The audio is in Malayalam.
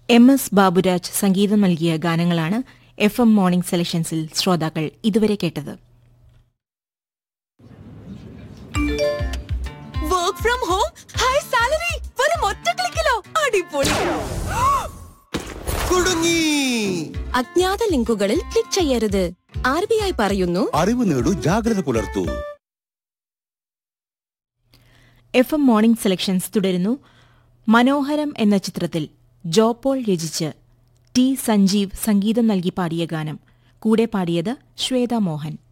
എം എസ് ബാബുരാജ് സംഗീതം നൽകിയ ഗാനങ്ങളാണ് എഫ് എം മോർണിംഗ് സെലക്ഷൻസിൽ ശ്രോതാക്കൾ ഇതുവരെ കേട്ടത് work from home high salary വെറും ഒറ്റ ക്ലിക്കിലോ അടിപൊളി കുടുങ്ങി അജ്ഞാത ലിങ്കുകളിൽ ക്ലിക്ക് ചെയ്യരുത് ആർ ബി ഐ പറയുന്നു അറിവ് നേടൂ ജാഗ്രത പുലർത്തൂ എഫ് എം മോർണിംഗ് സെലക്ഷൻസ് തുടരുന്നു മനോഹരം എന്ന ചിത്രത്തിൽ ജോപോൾ രചിച്ച് ടി സഞ്ജീവ് സംഗീതം നൽകി പാടിയ ഗാനം കൂടെ പാടിയത് ശ്വേത മോഹൻ